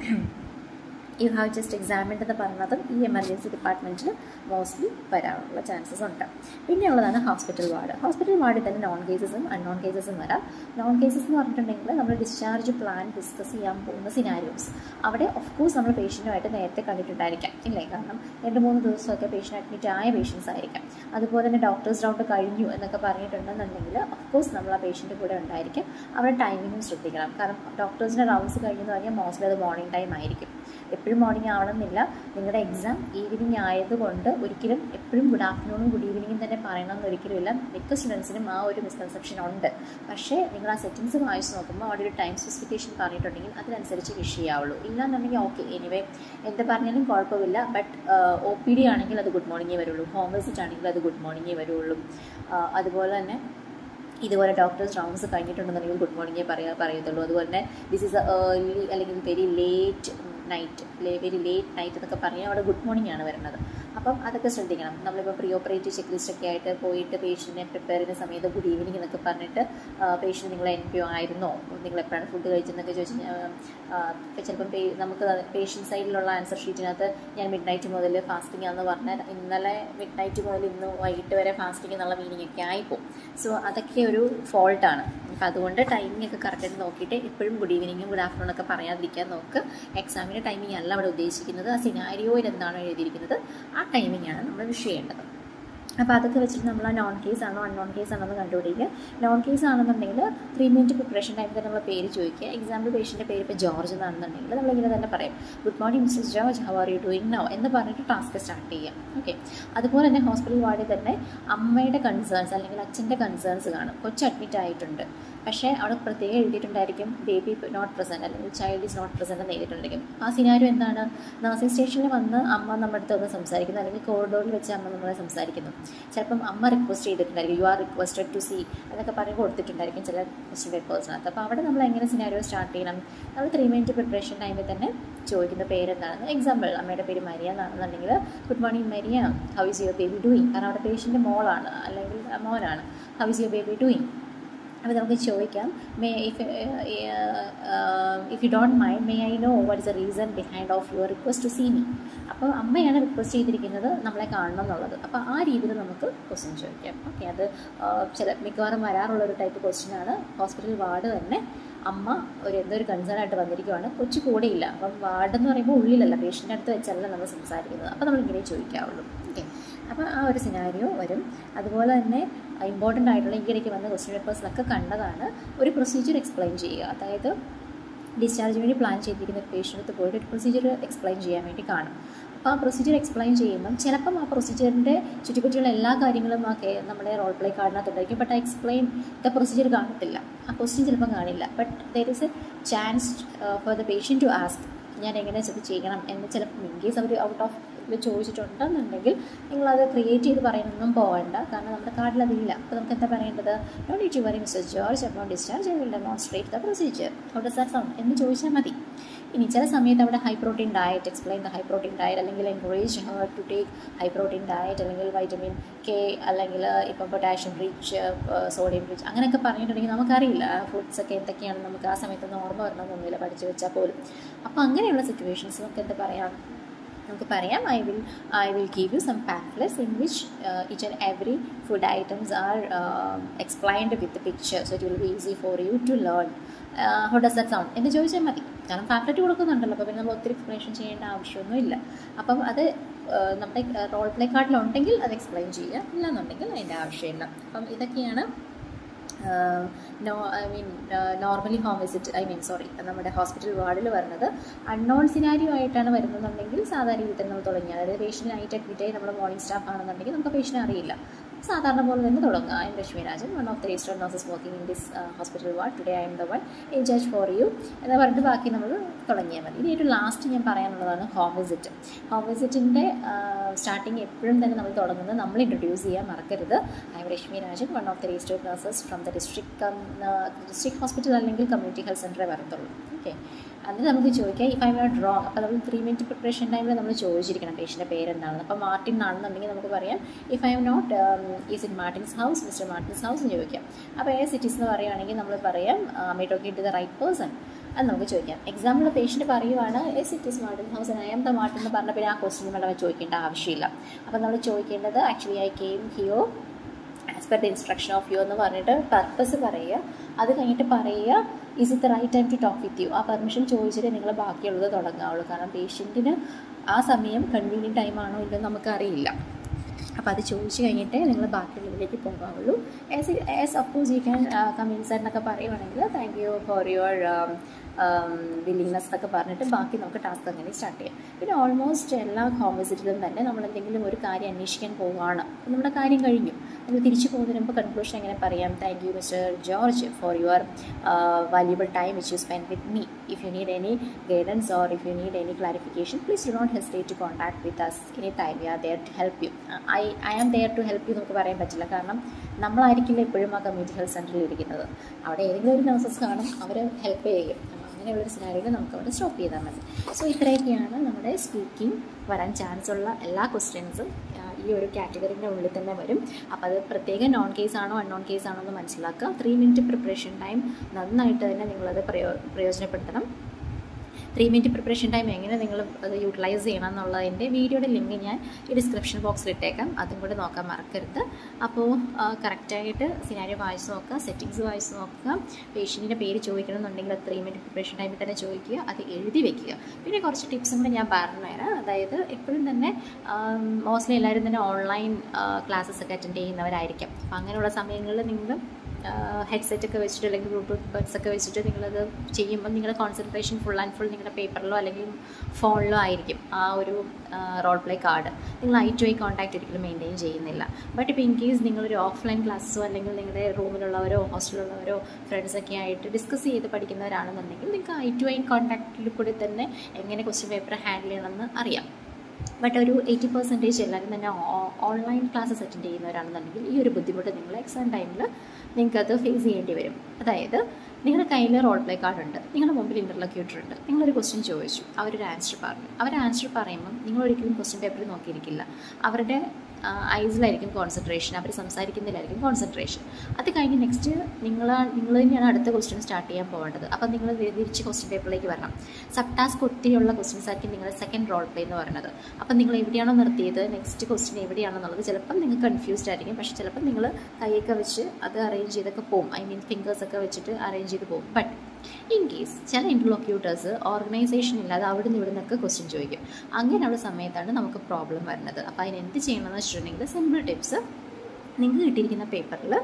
യു ഹാവ് ജസ്റ്റ് എക്സാമിൻഡ് എന്ന് പറയുന്നതും ഈ എമർജൻസി ഡിപ്പാർട്ട്മെൻറ്റിൽ മോസ്റ്റ്ലി വരാനുള്ള ചാൻസസ് ഉണ്ട് പിന്നെ ഉള്ളതാണ് ഹോസ്പിറ്റൽ വാർഡ് ഹോസ്പിറ്റൽ വാർഡിൽ തന്നെ നോൺ കേസസും അൺനോൺ കേസസും വരാം നോൺ കേസസ് എന്ന് പറഞ്ഞിട്ടുണ്ടെങ്കിൽ നമ്മൾ ഡിസ്ചാർജ് പ്ലാൻ ഡിസ്കസ് ചെയ്യാൻ പോകുന്ന സിനാരിയോസ് അവിടെ ഓഫ് കോഴ്സ് നമ്മൾ പേഷ്യൻറ്റുമായിട്ട് നേരത്തെ കണ്ടിട്ടുണ്ടായിരിക്കാം ഇല്ലേ കാരണം രണ്ട് മൂന്ന് ദിവസമൊക്കെ പേഷ്യൻ്റ് അഡ്മിറ്റ് ആയ പേഷ്യൻസ് ആയിരിക്കാം അതുപോലെ തന്നെ ഡോക്ടേഴ്സ് റൗണ്ട് കഴിഞ്ഞു എന്നൊക്കെ പറഞ്ഞിട്ടുണ്ടെന്നുണ്ടെങ്കിൽ ഓഫ് കോഴ്സ് നമ്മൾ ആ പേഷ്യൻ്റെ കൂടെ ഉണ്ടായിരിക്കും അവരുടെ ടൈമിങ്ങും ശ്രദ്ധിക്കണം കാരണം ഡോക്ടേഴ്സിൻ്റെ റൗണ്ട്സ് കഴിഞ്ഞെന്ന് പറഞ്ഞാൽ മോസ്റ്റ്ലി അത് മോർണിംഗ് ടൈം ആയിരിക്കും എപ്പോഴും മോർണിംഗ് ആവണമെന്നില്ല നിങ്ങളുടെ എക്സാം ഈവനിങ് ആയതുകൊണ്ട് ഒരിക്കലും എപ്പോഴും ഗുഡ് ആഫ്റ്റർനൂണും ഗുഡ് ഈവനിങ്ങും തന്നെ പറയണമെന്ന് ഒരിക്കലും ഇല്ല മിക്ക സ്റ്റുഡൻസിനും ആ ഒരു മിസ്കൺസെപ്ഷൻ ഉണ്ട് പക്ഷേ നിങ്ങൾ ആ സെറ്റിങ്സ് വായിച്ച് നോക്കുമ്പോൾ അവിടെ ഒരു ടൈം സ്പെസിഫിക്കേഷൻ പറഞ്ഞിട്ടുണ്ടെങ്കിൽ അതിനനുസരിച്ച് വിഷയാവുള്ളൂ ഇല്ലാന്നുണ്ടെങ്കിൽ ഓക്കെ എനിവേ എന്ത് പറഞ്ഞാലും കുഴപ്പമില്ല ബട്ട് ഒ പി ഡി ആണെങ്കിൽ അത് ഗുഡ് മോർണിംഗേ വരുള്ളൂ ഹോം വിസിറ്റ് ആണെങ്കിൽ അത് ഗുഡ് മോർണിംഗേ വരുള്ളൂ അതുപോലെ തന്നെ ഇതുപോലെ ഡോക്ടേഴ്സ് റൗണ്ട്സ് കഴിഞ്ഞിട്ടുണ്ടെന്നുണ്ടെങ്കിൽ ഗുഡ് മോർണിംഗേ പറയാ പറയത്തുള്ളൂ അതുപോലെ തന്നെ ദിസ് ഈസ് ഏർലി അല്ലെങ്കിൽ very late night very late night എന്നൊക്കെ പറഞ്ഞാൽ അവിടെ ഗുഡ് മോർണിംഗ് ആണ് വരുന്നത് അപ്പം അതൊക്കെ ശ്രദ്ധിക്കണം നമ്മളിപ്പോൾ പ്രീ ഓപ്പറേറ്റീവ് ചെക്ക് ലിസ്റ്റ് ഒക്കെ ആയിട്ട് പോയിട്ട് പേഷ്യൻറ്റിനെ പ്രിപ്പയർ ചെയ്യുന്ന സമയത്ത് ഗുഡ് ഈവനിങ് എന്നൊക്കെ പറഞ്ഞിട്ട് പേഷ്യൻ്റ് നിങ്ങൾ എൻ പി ഒ ആയിരുന്നോ നിങ്ങൾ എപ്പോഴാണ് ഫുഡ് കഴിച്ചതെന്നൊക്കെ ചോദിച്ചു ചിലപ്പം നമുക്ക് പേഷ്യൻ്റ് സൈഡിലുള്ള ആൻസർ ഷീറ്റിനകത്ത് ഞാൻ മിഡ് നൈറ്റ് മുതൽ ഫാസ്റ്റിംഗ് ആണെന്ന് പറഞ്ഞാൽ ഇന്നലെ മിഡ് നൈറ്റ് മുതൽ ഇന്ന് വൈകിട്ട് വരെ ഫാസ്റ്റിംഗ് എന്നുള്ള മീനിങ് ഒക്കെ ആയിപ്പോവും സോ അതൊക്കെ ഒരു ഫോൾട്ടാണ് അപ്പം അതുകൊണ്ട് ടൈമിംഗ് ഒക്കെ കറക്റ്റായിട്ട് നോക്കിയിട്ട് എപ്പോഴും ഗുഡ് ഈവനിങ്ങും ഗുഡ് ആഫ്റ്റർനൂൺ ഒക്കെ പറയാതിരിക്കാൻ നോക്ക് എക്സാമിൻ്റെ ടൈമിംഗ് അല്ല അവിടെ ഉദ്ദേശിക്കുന്നത് ആ സിനാരിയോയിൽ എന്താണോ എഴുതിയിരിക്കുന്നത് ആ ടൈമിംഗ് ആണ് നമ്മൾ വിഷ് ചെയ്യേണ്ടത് അപ്പോൾ അതൊക്കെ വെച്ചിട്ട് നമ്മൾ ആ നോൺ കേസ് ആണോ അൺനോൺ കേസ് ആണോ എന്ന് കണ്ടുപിടിക്കുക നോൺ കേസ് ആണെന്നുണ്ടെങ്കിൽ ത്രീ മിനിറ്റ് പ്രിപ്പറേഷൻ ടൈമിൽ തന്നെ നമ്മൾ പേര് ചോദിക്കുക എക്സാമ്പിൾ പേഷ്യൻ്റെ പേര് ഇപ്പോൾ ജോർജ് എന്നാണെന്നുണ്ടെങ്കിൽ നമ്മളിങ്ങനെ തന്നെ പറയും good morning mister George how are you doing now എന്ന് പറഞ്ഞിട്ട് ടാസ്ക് സ്റ്റാർട്ട് ചെയ്യാം ഓക്കെ അതുപോലെ തന്നെ ഹോസ്പിറ്റൽ വാർഡിൽ തന്നെ അമ്മയുടെ കൺസേൺസ് അല്ലെങ്കിൽ അച്ഛൻ്റെ കൺസേൺസ് കാണും കൊച്ചു അഡ്മിറ്റ് ആയിട്ടുണ്ട് പക്ഷേ അവിടെ പ്രത്യേകം എഴുതിയിട്ടുണ്ടായിരിക്കും ബേബി നോട്ട് പ്രസൻറ്റ് അല്ലെങ്കിൽ ചൈൽഡ് ഈസ് നോട്ട് പ്രസൻറ്റ് എന്ന് എഴുതിയിട്ടുണ്ടായിരിക്കും ആ സിനാരിയോ എന്താണ് നഴ്സിംഗ് സ്റ്റേഷനിൽ വന്ന് അമ്മ നമ്മുടെ അടുത്ത് ഒന്ന് സംസാരിക്കുന്നു അല്ലെങ്കിൽ കോറിഡോറിൽ വെച്ച് അമ്മ നമ്മളെ സംസാരിക്കുന്നു ചിലപ്പം അമ്മ റിക്വസ്റ്റ് ചെയ്തിട്ടുണ്ടായിരിക്കും you are requested to see എന്നൊക്കെ പറഞ്ഞ് കൊടുത്തിട്ടുണ്ടായിരിക്കും ചില ക്വസ്റ്റ്യൻ പേപ്പേഴ്സിനകത്ത് അപ്പോൾ അവിടെ നമ്മൾ എങ്ങനെ സിനാരിയോ സ്റ്റാർട്ട് ചെയ്യണം നമ്മൾ ത്രീ മിനിറ്റ് പ്രിപ്പറേഷൻ ടൈമിൽ തന്നെ ചോദിക്കുന്ന പേരെന്താണെന്ന് എക്സാമ്പിൾ അമ്മയുടെ പേര് മരിയ എന്നാണെന്നുണ്ടെങ്കിൽ good morning Maria how is your baby doing കാരണം അവിടെ പേഷ്യൻ്റെ മോളാണ് അല്ലെങ്കിൽ മോനാണ് how is your baby doing അപ്പോൾ നമുക്ക് ചോദിക്കാം may if if you don't mind may I know what is the reason behind of your request to see me അപ്പോൾ അമ്മയാണ് റിക്വസ്റ്റ് ചെയ്തിരിക്കുന്നത് നമ്മളെ കാണണം എന്നുള്ളത് അപ്പോൾ ആ രീതിയിൽ നമുക്ക് ക്വസ്റ്റ്യൻ ചോദിക്കാം ഓക്കെ അത് ചില മിക്കവാറും വരാറുള്ള ഒരു ടൈപ്പ് ക്വസ്റ്റ്യൻ ആണ് ഹോസ്പിറ്റൽ വാർഡ് തന്നെ അമ്മ ഒരു എന്തൊരു കൺസേൺ ആയിട്ട് വന്നിരിക്കുവാണ് കൊച്ചു കൂടെയില്ല അപ്പം വാർഡ് എന്ന് പറയുമ്പോൾ ഉള്ളിലല്ല പേഷ്യൻ്റെ അടുത്ത് വെച്ചല്ല നമ്മൾ സംസാരിക്കുന്നത് അപ്പോൾ നമ്മൾ ഇങ്ങനെ ചോദിക്കാവുള്ളൂ ഓക്കെ അപ്പോൾ ആ ഒരു സിനാരിയോ വരും അതുപോലെ തന്നെ ഇമ്പോർട്ടൻ്റ് ആയിട്ടുള്ള ഈ ഇടയ്ക്ക് വന്ന ക്വസ്റ്റ്യൻ പേപ്പേഴ്സിലൊക്കെ കണ്ടതാണ് ഒരു പ്രൊസീജിയർ എക്സ്പ്ലെയിൻ ചെയ്യുക അതായത് ഡിസ്ചാർജിന് വേണ്ടി പ്ലാൻ ചെയ്തിരിക്കുന്ന ഒരു പേഷ്യൻ്റ് പോയിട്ട് ഒരു പ്രൊസീജിയർ എക്സ്പ്ലെയിൻ ചെയ്യാൻ വേണ്ടി കാണും അപ്പോൾ ആ പ്രൊസീജിയർ എക്സ്പ്ലെയിൻ ചെയ്യുമ്പം ചിലപ്പം ആ പ്രൊസീജിയറിൻ്റെ ചുറ്റിപ്പറ്റിയുള്ള എല്ലാ കാര്യങ്ങളും ആ കേ നമ്മുടെ റോൾ പ്ലേ കാർഡിനകത്തുണ്ടായിരിക്കും ബട്ട് ആ എക്സ്പ്ലെയിൻ ദ പ്രൊസീജിയർ കാണത്തില്ല ആ ക്വസ്റ്റ്യൻ ചിലപ്പം കാണില്ല but there is a chance for the patient to ask ഞാൻ എങ്ങനെ ഇത് ചെയ്യണം എന്ന് ചിലപ്പോൾ ഇൻ കേസ് അവർ ഔട്ട് ഓഫ് ഇത് ചോദിച്ചിട്ടുണ്ടെന്നുണ്ടെങ്കിൽ നിങ്ങളത് ക്രിയേറ്റ് ചെയ്ത് പറയാനൊന്നും പോകണ്ട കാരണം നമ്മുടെ കാർഡിൽ അതില്ല അപ്പോൾ നമുക്ക് എന്താ പറയേണ്ടത് do need you worry mister George അപ്പോൾ discharge I will demonstrate the procedure how does that sound എന്ന് ചോദിച്ചാൽ മതി ഇനി ചില സമയത്ത് അവിടെ high protein diet explain the high protein diet അല്ലെങ്കിൽ encourage her to take high protein diet അല്ലെങ്കിൽ വൈറ്റമിൻ കെ അല്ലെങ്കിൽ ഇപ്പം പൊട്ടാഷ്യം റിച്ച് സോഡിയം റിച്ച് അങ്ങനെയൊക്കെ പറഞ്ഞിട്ടുണ്ടെങ്കിൽ നമുക്കറിയില്ല ഫുഡ്സ് ഒക്കെ എന്തൊക്കെയാണ് നമുക്ക് ആ സമയത്തൊന്നും ഓർമ്മ വരണമെന്നൊന്നുമില്ല പഠിച്ചു വെച്ചാൽ പോലും അപ്പോൾ അങ്ങനെയുള്ള സിറ്റുവേഷൻസ് നമുക്ക് എന്താ പറയാം നമുക്ക് പറയാം I will I will give you some pamphlets in which each and every food items are explained with picture so it will be easy for you to learn how does that sound എന്ന് ചോദിച്ചാൽ മതി കാരണം pamphlet കൊടുക്കുന്നുണ്ടല്ലോ അപ്പോൾ പിന്നെ നമ്മൾ ഒത്തിരി explanation ചെയ്യേണ്ട ആവശ്യമൊന്നും ഇല്ല അപ്പം അത് നമ്മുടെ റോൾ പ്ലേ കാർഡിലുണ്ടെങ്കിൽ അത് എക്സ്പ്ലെയിൻ ചെയ്യുക ഇല്ലെന്നുണ്ടെങ്കിൽ അതിൻ്റെ ആവശ്യമില്ല അപ്പം ഇതൊക്കെയാണ് no I mean normally home visit I mean sorry നമ്മുടെ ഹോസ്പിറ്റൽ വാർഡിൽ വരുന്നത് അൺനോൺ സിനാരിയോ ആയിട്ടാണ് വരുന്നതെന്നുണ്ടെങ്കിൽ സാധാരണ രീതിയിൽ തന്നെ നമ്മൾ തുടങ്ങുക അതായത് പേഷ്യൻ്റ് നൈറ്റ് അഡ്മിറ്റ് ആയി നമ്മുടെ മോർണിംഗ് സ്റ്റാഫ് ആണെന്നുണ്ടെങ്കിൽ നമുക്ക് പേഷ്യൻ്റ് അറിയില്ല സാധാരണ പോലെ തന്നെ തുടങ്ങുക I'm Rashmi Rajan one of the registered nurses working in this hospital ward today I'm the one in charge for you എന്ന് പറഞ്ഞിട്ട് ബാക്കി നമ്മൾ തുടങ്ങിയാൽ മതി ഇനി ഏറ്റവും ലാസ്റ്റ് ഞാൻ പറയാനുള്ളതാണ് ഹോം വിസിറ്റ് ഹോം വിസിറ്റിൻ്റെ സ്റ്റാർട്ടിങ് എപ്പോഴും തന്നെ നമ്മൾ തുടങ്ങുന്നത് നമ്മൾ ഇൻട്രൊഡ്യൂസ് ചെയ്യാൻ മറക്കരുത് I'm Rashmi Rajan one of the registered nurses from the district district hospital അല്ലെങ്കിൽ കമ്മ്യൂണിറ്റി ഹെൽത്ത് സെൻ്ററേ വരത്തുള്ളൂ ഓക്കെ അതിന് നമുക്ക് ചോദിക്കാം ഇഫ് ഐ നോട്ട് റോങ് അപ്പോൾ നമ്മൾ ത്രീ മിനിറ്റ് പ്രിപ്പറേഷൻ ടൈമിൽ നമ്മൾ ചോദിച്ചിരിക്കണം പേഷ്യൻ്റെ പേരെന്താണെന്ന് അപ്പോൾ മാർട്ടിൻ ആണെന്നുണ്ടെങ്കിൽ നമുക്ക് പറയാം if I'm not is in Martin's house mister Martin's house എന്ന് ചോദിക്കാം അപ്പോൾ ഏ സിറ്റീസ് എന്ന് പറയുകയാണെങ്കിൽ നമ്മൾ പറയാം may talking to the right person അത് നമുക്ക് ചോദിക്കാം എക്സാമ്പിൾ പേഷ്യൻ്റ് പറയുവാണ് yes it is Martin house I'm the Martin എന്ന് പറഞ്ഞ പിന്നെ ആ ക്വസ്റ്റ്യൻ നമ്മൾ ചോദിക്കേണ്ട ആവശ്യമില്ല അപ്പോൾ നമ്മൾ ചോദിക്കേണ്ടത് actually I came here as per the instruction of you എന്ന് പറഞ്ഞിട്ട് പർപ്പസ് പറയുക അത് കഴിഞ്ഞിട്ട് പറയുക is it the right time to talk with you ആ പെർമിഷൻ ചോദിച്ചിട്ട് നിങ്ങൾ ബാക്കിയുള്ളത് തുടങ്ങാവുള്ളൂ കാരണം പേഷ്യൻറ്റിന് ആ സമയം കൺവീനിയൻറ്റ് ടൈമാണോ ഇല്ലെന്ന് നമുക്കറിയില്ല അപ്പോൾ അത് ചോദിച്ചു കഴിഞ്ഞിട്ട് നിങ്ങൾ ബാക്കിയുള്ളതിലേക്ക് പോകാവുള്ളൂ as as suppose you can കമ്മ്യൂണിസർ എന്നൊക്കെ പറയുവാണെങ്കിൽ thank you for your willingness എന്നൊക്കെ പറഞ്ഞിട്ട് ബാക്കി നമുക്ക് ടാസ്ക് അങ്ങനെ സ്റ്റാർട്ട് ചെയ്യാം പിന്നെ ഓൾമോസ്റ്റ് എല്ലാ ഹോം വിസിറ്റിലും തന്നെ നമ്മൾ എന്തെങ്കിലും ഒരു കാര്യം അന്വേഷിക്കാൻ പോവുകയാണ് നമ്മുടെ കാര്യം കഴിഞ്ഞു നമ്മൾ തിരിച്ചു പോകുന്നതിന് മുമ്പ് കൺക്ലൂഷൻ എങ്ങനെ പറയാം thank you mister George for your valuable time which you spend with me if you need any guidance or if you need any clarification please do not hesitate to contact with us any time you are there to help you I I am there to help you നമുക്ക് പറയാൻ പറ്റില്ല കാരണം നമ്മളായിരിക്കില്ല എപ്പോഴും ആ community health സെൻറ്ററിൽ ഇരിക്കുന്നത് അവിടെ ഏതെങ്കിലും ഒരു നഴ്സസ് കാണും അവർ ഹെൽപ്പ് ചെയ്യും അങ്ങനെയുള്ളൊരു സിനാരിയിൽ നമുക്ക് അവിടെ സ്റ്റോപ്പ് ചെയ്താൽ മതി സോ ഇത്രയൊക്കെയാണ് നമ്മുടെ സ്പീക്കിംഗ് വരാൻ ചാൻസ് ഉള്ള എല്ലാ ക്വസ്റ്റ്യൻസും ഈ ഒരു കാറ്റഗറിൻ്റെ ഉള്ളിൽ തന്നെ വരും അപ്പോൾ അത് പ്രത്യേക നോൺ കേസ് ആണോ അൺനോൺ കേസ് ആണോ എന്ന് മനസ്സിലാക്കുക ത്രീ മിനിറ്റ് പ്രിപ്പറേഷൻ ടൈം നന്നായിട്ട് തന്നെ നിങ്ങളത് പ്രയോ പ്രയോജനപ്പെടുത്തണം ത്രീ മിനിറ്റ് പ്രിപ്പറേഷൻ ടൈം എങ്ങനെ നിങ്ങൾ അത് യൂട്ടിലൈസ് ചെയ്യണം എന്നുള്ളതിൻ്റെ വീഡിയോയുടെ ലിങ്ക് ഞാൻ ഈ ഡിസ്ക്രിപ്ഷൻ ബോക്സിൽ ഇട്ടേക്കാം അതും കൂടി നോക്കാൻ മറക്കരുത് അപ്പോൾ കറക്റ്റായിട്ട് സിനാരിയോ വായിച്ച് നോക്കുക സെറ്റിങ്സ് വായിച്ച് നോക്കുക പേഷ്യൻറ്റിൻ്റെ പേര് ചോദിക്കണമെന്നുണ്ടെങ്കിൽ അത് ത്രീ മിനിറ്റ് പ്രിപ്പറേഷൻ ടൈമിൽ തന്നെ ചോദിക്കുക അത് എഴുതി വെക്കുക പിന്നെ കുറച്ച് ടിപ്സും കൂടെ ഞാൻ പറഞ്ഞുതരാം അതായത് എപ്പോഴും തന്നെ മോസ്റ്റ്ലി എല്ലാവരും തന്നെ ഓൺലൈൻ ക്ലാസ്സസ് ഒക്കെ അറ്റൻഡ് ചെയ്യുന്നവരായിരിക്കും അപ്പോൾ അങ്ങനെയുള്ള സമയങ്ങളിൽ നിങ്ങൾ ഹെഡ്സെറ്റ് ഒക്കെ വെച്ചിട്ട് അല്ലെങ്കിൽ ബ്ലൂടൂത്ത് ബഡ്സ് ഒക്കെ വെച്ചിട്ട് നിങ്ങളത് ചെയ്യുമ്പോൾ നിങ്ങളുടെ കോൺസെൻട്രേഷൻ ഫുൾ ആൻഡ് ഫുൾ നിങ്ങളുടെ പേപ്പറിലോ അല്ലെങ്കിൽ ഫോണിലോ ആയിരിക്കും ആ ഒരു റോൾ പ്ലേ കാർഡ് നിങ്ങൾ ഐ ടു ഐ കോൺടാക്റ്റ് ഒരിക്കലും മെയിൻറ്റെയിൻ ചെയ്യുന്നില്ല ബട്ട് ഇപ്പോൾ ഇൻ കേസ് നിങ്ങളൊരു ഓഫ്ലൈൻ ക്ലാസ്സോ അല്ലെങ്കിൽ നിങ്ങളുടെ റൂമിലുള്ളവരോ ഹോസ്റ്റലിലുള്ളവരോ ഫ്രണ്ട്സൊക്കെ ആയിട്ട് ഡിസ്കസ് ചെയ്ത് പഠിക്കുന്നവരാണെന്നുണ്ടെങ്കിൽ നിങ്ങൾക്ക് ഐ ടു ഐ കോൺടാക്റ്റിൽ കൂടി തന്നെ എങ്ങനെ ക്വസ്റ്റ്യൻ പേപ്പർ ഹാൻഡിൽ ചെയ്യണമെന്ന് അറിയാം ബട്ട് ഒരു എയ്റ്റി പെർസെൻറ്റേജ് എല്ലാവരും തന്നെ ഓൺലൈൻ ക്ലാസ്സസ് അറ്റൻഡ് ചെയ്യുന്നവരാണെന്നുണ്ടെങ്കിൽ ഈ ഒരു ബുദ്ധിമുട്ട് നിങ്ങൾ എക്സാം ടൈമിൽ നിങ്ങൾക്കത് ഫേസ് ചെയ്യേണ്ടി വരും അതായത് നിങ്ങളുടെ കയ്യിൽ റോൾ പ്ലേ കാർഡ് ഉണ്ട് നിങ്ങളുടെ മുമ്പിൽ ഇൻ്റർലക്യൂട്ടർ ഉണ്ട് നിങ്ങളൊരു ക്വസ്റ്റ്യൻ ചോദിച്ചു അവരൊരു ആൻസർ പറഞ്ഞു അവർ ആൻസർ പറയുമ്പം നിങ്ങൾ ഒരിക്കലും ക്വസ്റ്റ്യൻ പേപ്പറിൽ നോക്കിയിരിക്കില്ല അവരുടെ ഐസിലായിരിക്കും കോൺസെൻട്രേഷൻ അവർ സംസാരിക്കുന്നതിലായിരിക്കും കോൺസെൻട്രേഷൻ അത് കഴിഞ്ഞ് നെക്സ്റ്റ് നിങ്ങൾ നിങ്ങൾ തന്നെയാണ് അടുത്ത ക്വസ്റ്റ്യൻ സ്റ്റാർട്ട് ചെയ്യാൻ പോകേണ്ടത് അപ്പം നിങ്ങൾ തിരിച്ച് ക്വസ്റ്റ്യൻ പേപ്പറിലേക്ക് വരണം സബ് ടാസ്ക് ഒത്തിരിയുള്ള ക്വസ്റ്റ്യൻസ് ആയിരിക്കും നിങ്ങളുടെ സെക്കൻഡ് റോൾ പ്ലേ എന്ന് പറയുന്നത് അപ്പം നിങ്ങൾ എവിടെയാണോ നിർത്തിയത് നെക്സ്റ്റ് ക്വസ്റ്റ്യൻ എവിടെയാണെന്നുള്ളത് ചിലപ്പം നിങ്ങൾ കൺഫ്യൂസ്ഡ് ആയിരിക്കും പക്ഷേ ചിലപ്പം നിങ്ങൾ കൈയൊക്കെ വെച്ച് അത് അറേഞ്ച് ചെയ്തൊക്കെ പോകും ഐ മീൻ ഫിംഗേഴ്സൊക്കെ വെച്ചിട്ട് അറേഞ്ച് ചെയ്ത് പോകും ബട്ട് ഇൻ കേസ് ചില ഇൻ്റർലോക്യൂട്ടേഴ്സ് ഓർഗനൈസേഷൻ ഇല്ലാതെ അവിടെ നിന്ന് ഇവിടെ നിന്നൊക്കെ ക്വസ്റ്റ്യൻ ചോദിക്കും അങ്ങനെയുള്ള സമയത്താണ് നമുക്ക് പ്രോബ്ലം വരുന്നത് അപ്പോൾ അതിന് എന്ത് ചെയ്യണമെന്ന് വെച്ചിട്ടുണ്ടെങ്കിൽ സിമ്പിൾ ടിപ്സ് നിങ്ങൾക്ക് കിട്ടിയിരിക്കുന്ന പേപ്പറിൽ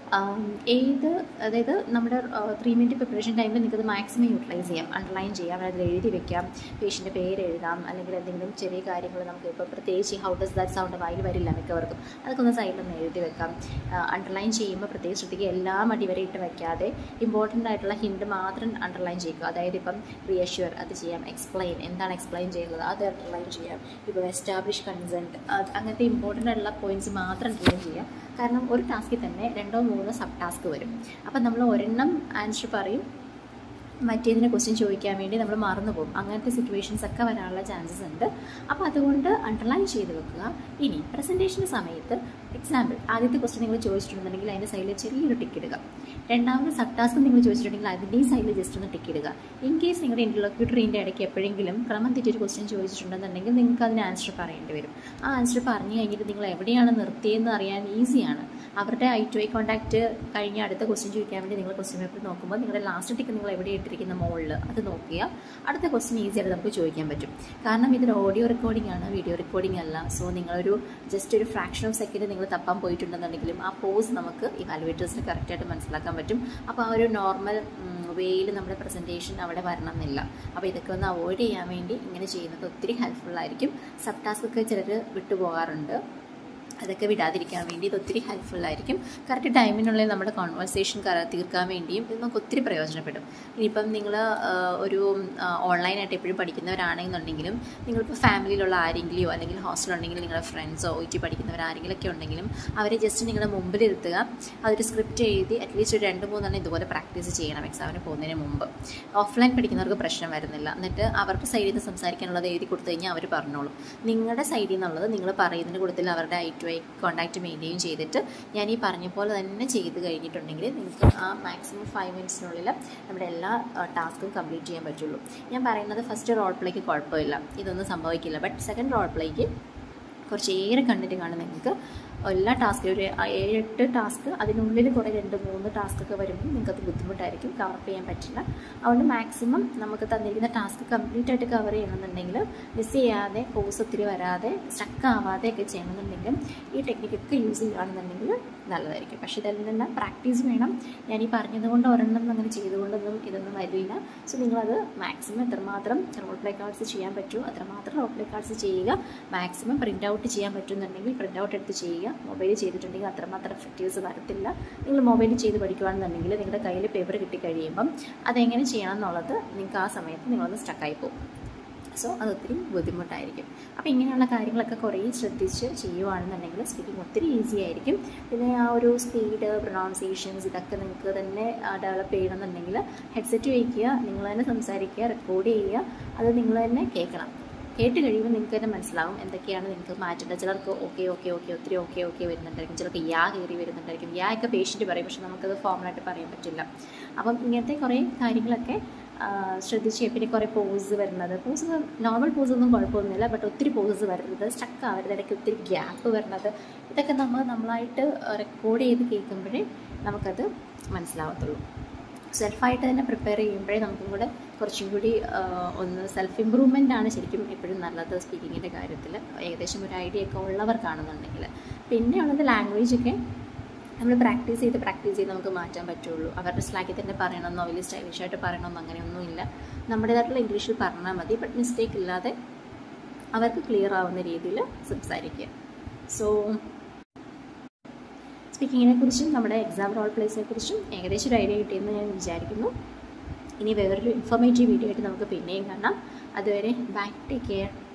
ആം, ഏത് അതായത് നമ്മുടെ ത്രീ മിനിറ്റ് പ്രിപ്പറേഷൻ ടൈമിൽ നിങ്ങൾക്കത് മാക്സിമം യൂട്ടിലൈസ് ചെയ്യാം അണ്ടർലൈൻ ചെയ്യാം അതിൽ എഴുതി വെക്കാം പേഷ്യൻ്റെ പേര് എഴുതാം അല്ലെങ്കിൽ എന്തെങ്കിലും ചെറിയ കാര്യങ്ങൾ നമുക്ക് ഇപ്പോൾ പ്രത്യേകിച്ച് ഹൗ ഡസ് ദാറ്റ് സൗണ്ട് വായിൽ വരില്ല മിക്കവർക്കും അതൊക്കെ ഒന്ന് സൈഡിൽ ഒന്ന് എഴുതി വെക്കാം അണ്ടർലൈൻ ചെയ്യുമ്പോൾ പ്രത്യേകിച്ച് ശ്രദ്ധിക്കുക എല്ലാം അടിവരെ ഇട്ട് വെക്കാതെ ഇമ്പോർട്ടൻ്റ് ആയിട്ടുള്ള ഹിൻഡ് മാത്രം അണ്ടർലൈൻ ചെയ്യുക അതായത് ഇപ്പം റിയഷ്യൂർ അത് ചെയ്യാം എക്സ്പ്ലെയിൻ എന്താണ് എക്സ്പ്ലെയിൻ ചെയ്യുന്നത് അത് അണ്ടർലൈൻ ചെയ്യാം ഇപ്പോൾ എസ്റ്റാബ്ലിഷ് കൺസെൻറ്റ് അങ്ങനത്തെ ഇമ്പോർട്ടൻ്റ് ആയിട്ടുള്ള പോയിന്റ്സ് മാത്രം അണ്ടർലൈൻ ചെയ്യാം കാരണം ഒരു ടാസ്കിൽ തന്നെ രണ്ടോ മൂന്നോ സബ് ടാസ്ക് വരും അപ്പം നമ്മൾ ഒരെണ്ണം ആൻസർ പറയും മറ്റേതിനെ ക്വസ്റ്റ്യൻ ചോദിക്കാൻ വേണ്ടി നമ്മൾ മറന്നു പോകും അങ്ങനത്തെ സിറ്റുവേഷൻസ് ഒക്കെ വരാനുള്ള ചാൻസസ് ഉണ്ട് അപ്പോൾ അതുകൊണ്ട് അണ്ടർലൈൻ ചെയ്ത് വെക്കുക ഇനി പ്രസൻറ്റേഷൻ്റെ സമയത്ത് എക്സാമ്പിൾ ആദ്യത്തെ ക്വസ്റ്റ്യൻ നിങ്ങൾ ചോദിച്ചിട്ടുണ്ടെങ്കിൽ അതിൻ്റെ സൈഡിൽ ചെറിയൊരു ടിക്ക് ഇടുക രണ്ടാമത് സബ് ടാസ്ക് നിങ്ങൾ ചോദിച്ചിട്ടുണ്ടെങ്കിൽ അതിൻ്റെയും സൈഡിൽ ജസ്റ്റ് ഒന്ന് ടിക്ക് ഇടുക ഇൻ കേസ് നിങ്ങളുടെ ഇൻ്റർലോക്യൂട്ടറിൻ്റെ ഇടയ്ക്ക് എപ്പോഴെങ്കിലും ക്രമം തെറ്റിയൊരു ക്വസ്റ്റ്യൻ ചോദിച്ചിട്ടുണ്ടെന്നുണ്ടെങ്കിൽ നിങ്ങൾക്ക് അതിന് ആൻസർ പറയേണ്ടി വരും ആ ആൻസർ പറഞ്ഞു കഴിഞ്ഞിട്ട് നിങ്ങൾ എവിടെയാണ് നിർത്തിയതെന്ന് അറിയാൻ ഈസിയാണ് അവരുടെ ഐ ടു ഐ കോൺടാക്റ്റ് കഴിഞ്ഞ അടുത്ത ക്വസ്റ്റ്യൻ ചോദിക്കാൻ വേണ്ടി നിങ്ങൾ ക്വസ്റ്റ്യൻ പേപ്പർ നോക്കുമ്പോൾ നിങ്ങളുടെ ലാസ്റ്റ് ടിക്ക് നിങ്ങൾ എവിടെ ഇട്ടിരിക്കുന്ന മുകളിൽ അത് നോക്കിയാൽ അടുത്ത ക്വസ്റ്റ്യൻ ഈസി ആയിട്ട് നമുക്ക് ചോദിക്കാൻ പറ്റും കാരണം ഇതൊരു ഓഡിയോ റെക്കോർഡിംഗ് ആണ് വീഡിയോ റെക്കോർഡിംഗ് അല്ല സോ നിങ്ങളൊരു ജസ്റ്റ് ഒരു ഫ്രാക്ഷൻ ഓഫ് സെക്കൻഡ് നിങ്ങൾ തപ്പാൻ പോയിട്ടുണ്ടെന്നുണ്ടെങ്കിലും ആ പോസ് നമുക്ക് ഇവാലുവേറ്റേഴ്സിന് കറക്റ്റായിട്ട് മനസ്സിലാക്കാൻ പറ്റും അപ്പോൾ ആ ഒരു നോർമൽ വേയിൽ നമ്മുടെ പ്രസൻറ്റേഷൻ അവിടെ വരണം എന്നില്ല അപ്പോൾ ഇതൊക്കെ ഒന്ന് അവോയ്ഡ് ചെയ്യാൻ വേണ്ടി ഇങ്ങനെ ചെയ്യുന്നത് ഒത്തിരി ഹെൽപ്ഫുൾ ആയിരിക്കും സബ് ടാസ്ക് ഒക്കെ ചിലർ വിട്ടുപോകാറുണ്ട് അതൊക്കെ വിടാതിരിക്കാൻ വേണ്ടി ഇത് ഒത്തിരി ഹെൽപ്ഫുൾ ആയിരിക്കും കറക്റ്റ് ടൈമിനുള്ളിൽ നമ്മുടെ കോൺവെർസേഷൻ തീർക്കാൻ വേണ്ടിയും ഇത് നമുക്ക് ഒത്തിരി പ്രയോജനപ്പെടും ഇനിയിപ്പം നിങ്ങൾ ഒരു ഓൺലൈനായിട്ട് എപ്പോഴും പഠിക്കുന്നവരാണെന്നുണ്ടെങ്കിലും നിങ്ങളിപ്പോൾ ഫാമിലിയിലുള്ള ആരെങ്കിലെയോ അല്ലെങ്കിൽ ഹോസ്റ്റലുണ്ടെങ്കിൽ നിങ്ങളുടെ ഫ്രണ്ട്സോ ഒ ടി പഠിക്കുന്നവർ ആരെങ്കിലുമൊക്കെ ഉണ്ടെങ്കിലും അവരെ ജസ്റ്റ് നിങ്ങളുടെ മുമ്പിലിരുത്തുക അതൊരു സ്ക്രിപ്റ്റ് എഴുതി അറ്റ്ലീസ്റ്റ് ഒരു രണ്ട് മൂന്നെണ്ണം ഇതുപോലെ പ്രാക്ടീസ് ചെയ്യണം എക്സാമിന് പോകുന്നതിന് മുമ്പ് ഓഫ്ലൈൻ പഠിക്കുന്നവർക്ക് പ്രശ്നം വരുന്നില്ല എന്നിട്ട് അവരുടെ സൈഡിൽ നിന്ന് സംസാരിക്കാനുള്ളത് എഴുതി കൊടുത്തു കഴിഞ്ഞാൽ അവർ പറഞ്ഞോളും നിങ്ങളുടെ സൈഡിൽ നിന്നുള്ളത് നിങ്ങൾ പറയുന്നതിന് കൂടുതൽ അവരുടെ eye to eye contact maintain ചെയ്തിട്ട് ഞാൻ ഈ പറഞ്ഞ പോലെ തന്നെ ചെയ്ത് കഴിഞ്ഞിട്ടുണ്ടെങ്കിൽ നിങ്ങൾക്ക് ആ മാക്സിമം ഫൈവ് മിനിറ്റ്സിനുള്ളിൽ നമ്മുടെ എല്ലാ ടാസ്കും കംപ്ലീറ്റ് ചെയ്യാൻ പറ്റുള്ളൂ ഞാൻ പറയുന്നത് ഫസ്റ്റ് റോൾ പ്ലേക്ക് കുഴപ്പമില്ല ഇതൊന്നും സംഭവിക്കില്ല ബട്ട് സെക്കൻഡ് റോൾ പ്ലേക്ക് കുറച്ചേറെ കണ്ടിട്ട് കാണും നിങ്ങൾക്ക് എല്ലാ ടാസ്കിലും ഒരു ഏഴെട്ട് ടാസ്ക് അതിനുള്ളിൽ കുറേ രണ്ട് മൂന്ന് ടാസ്ക് ഒക്കെ വരുമ്പോൾ നിങ്ങൾക്കത് ബുദ്ധിമുട്ടായിരിക്കും കവർ ചെയ്യാൻ പറ്റില്ല അതുകൊണ്ട് മാക്സിമം നമുക്ക് തന്നിരിക്കുന്ന ടാസ്ക് കംപ്ലീറ്റ് ആയിട്ട് കവർ ചെയ്യണമെന്നുണ്ടെങ്കിൽ മിസ് ചെയ്യാതെ പോസ് ഒത്തിരി വരാതെ സ്റ്റക്ക് ആവാതെ ഒക്കെ ചെയ്യണമെന്നുണ്ടെങ്കിൽ ഈ ടെക്നിക്കൊക്കെ യൂസ് ചെയ്യുകയാണെന്നുണ്ടെങ്കിൽ നല്ലതായിരിക്കും പക്ഷേ ഇതെല്ലാം പ്രാക്ടീസ് വേണം ഞാൻ ഈ പറഞ്ഞതുകൊണ്ട് ഒരെണ്ണം അങ്ങനെ ചെയ്തുകൊണ്ടൊന്നും ഇതൊന്നും വരില്ല സോ നിങ്ങളത് മാക്സിമം എത്രമാത്രം റോൾ പ്ലേ കാർഡ്സ് ചെയ്യാൻ പറ്റുമോ അത്രമാത്രം റോൾ പ്ലേ കാർഡ്സ് ചെയ്യുക മാക്സിമം പ്രിൻ്റ് ഔട്ട് ചെയ്യാൻ പറ്റുന്നുണ്ടെങ്കിൽ പ്രിൻ്റ് ഔട്ട് എടുത്ത് ചെയ്യുക മൊബൈലിൽ ചെയ്തിട്ടുണ്ടെങ്കിൽ അത്രമാത്രം എഫക്റ്റീവ്സ് വരത്തില്ല നിങ്ങൾ മൊബൈലിൽ ചെയ്ത് പഠിക്കുകയാണെന്നുണ്ടെങ്കിൽ നിങ്ങളുടെ കയ്യിൽ പേപ്പർ കിട്ടിക്കഴിയുമ്പം അതെങ്ങനെ ചെയ്യണം എന്നുള്ളത് നിങ്ങൾക്ക് ആ സമയത്ത് നിങ്ങളൊന്ന് സ്റ്റക്കായി പോകും സോ അത് ഒത്തിരി ബുദ്ധിമുട്ടായിരിക്കും അപ്പോൾ ഇങ്ങനെയുള്ള കാര്യങ്ങളൊക്കെ കുറേ ശ്രദ്ധിച്ച് ചെയ്യുവാണെന്നുണ്ടെങ്കിൽ സ്പീക്കിംഗ് ഒത്തിരി ഈസി ആയിരിക്കും പിന്നെ ആ ഒരു സ്പീഡ് പ്രൊണൗൺസിയേഷൻസ് ഇതൊക്കെ നിങ്ങൾക്ക് തന്നെ ഡെവലപ്പ് ചെയ്യണമെന്നുണ്ടെങ്കിൽ ഹെഡ്സെറ്റ് വയ്ക്കുക നിങ്ങൾ തന്നെ സംസാരിക്കുക റെക്കോർഡ് ചെയ്യുക അത് നിങ്ങൾ തന്നെ കേൾക്കണം കേട്ട് കഴിയുമ്പോൾ നിങ്ങൾക്ക് തന്നെ മനസ്സിലാവും എന്തൊക്കെയാണ് നിങ്ങൾക്ക് മാറ്റേണ്ടത് ചിലർക്ക് ഓക്കെ ഓക്കെ ഓക്കെ ഒത്തിരി ഓക്കെ ഓക്കെ വരുന്നുണ്ടായിരിക്കും ചിലർക്ക് യാ കയറി വരുന്നുണ്ടായിരിക്കും യാ ഒക്കെ പേഷ്യൻ്റ് പറയും പക്ഷെ നമുക്കത് ഫോമലായിട്ട് പറയാൻ പറ്റില്ല അപ്പം ഇങ്ങനത്തെ കുറേ കാര്യങ്ങളൊക്കെ ശ്രദ്ധിച്ച് പിന്നെ കുറേ പോസ് വരുന്നത് പോസ് നോർമൽ പോസ് ഒന്നും കുഴപ്പമൊന്നുമില്ല ബട്ട് ഒത്തിരി പോസ് വരുന്നത് സ്റ്റക്ക് ആവരുത് ഇടയ്ക്ക് ഒത്തിരി ഗ്യാപ്പ് വരുന്നത് ഇതൊക്കെ നമ്മൾ നമ്മളായിട്ട് റെക്കോർഡ് ചെയ്ത് കേൾക്കുമ്പോഴേ നമുക്കത് മനസ്സിലാവത്തുള്ളൂ സെൽഫായിട്ട് തന്നെ പ്രിപ്പയർ ചെയ്യുമ്പോഴേ നമുക്കും കൂടെ കുറച്ചും കൂടി ഒന്ന് സെൽഫ് ഇമ്പ്രൂവ്മെൻ്റ് ആണ് ശരിക്കും എപ്പോഴും നല്ലത് സ്പീക്കിങ്ങിൻ്റെ കാര്യത്തിൽ ഏകദേശം ഒരു ഐഡിയ ഒക്കെ ഉള്ളവർക്കാണെന്നുണ്ടെങ്കിൽ പിന്നെ ഉള്ളത് ലാംഗ്വേജൊക്കെ നമ്മൾ പ്രാക്ടീസ് ചെയ്ത് പ്രാക്ടീസ് ചെയ്ത് നമുക്ക് മാറ്റാൻ പറ്റുള്ളൂ അവരുടെ സ്ലാക്കിൽ തന്നെ പറയണമെന്നോ വലിയ സ്റ്റൈലിഷ് ആയിട്ട് പറയണമെന്നോ അങ്ങനെയൊന്നുമില്ല നമ്മുടേതായിട്ടുള്ള ഇംഗ്ലീഷിൽ പറഞ്ഞാൽ മതി ബട്ട് മിസ്റ്റേക്ക് ഇല്ലാതെ അവർക്ക് ക്ലിയർ ആവുന്ന രീതിയിൽ സംസാരിക്കുക സോ സ്പീക്കിങ്ങിനെ കുറിച്ചും നമ്മുടെ എക്സാം റോൾ പ്ലേസിനെ കുറിച്ചും ഏകദേശം ഒരു ഐഡിയ കിട്ടിയെന്ന് ഞാൻ വിചാരിക്കുന്നു ഇനി വേറൊരു ഇൻഫോർമേറ്റീവ് വീഡിയോ ആയിട്ട് നമുക്ക് പിന്നെയും കാണാം അതുവരെ ബൈ ടേക്ക് കെയർ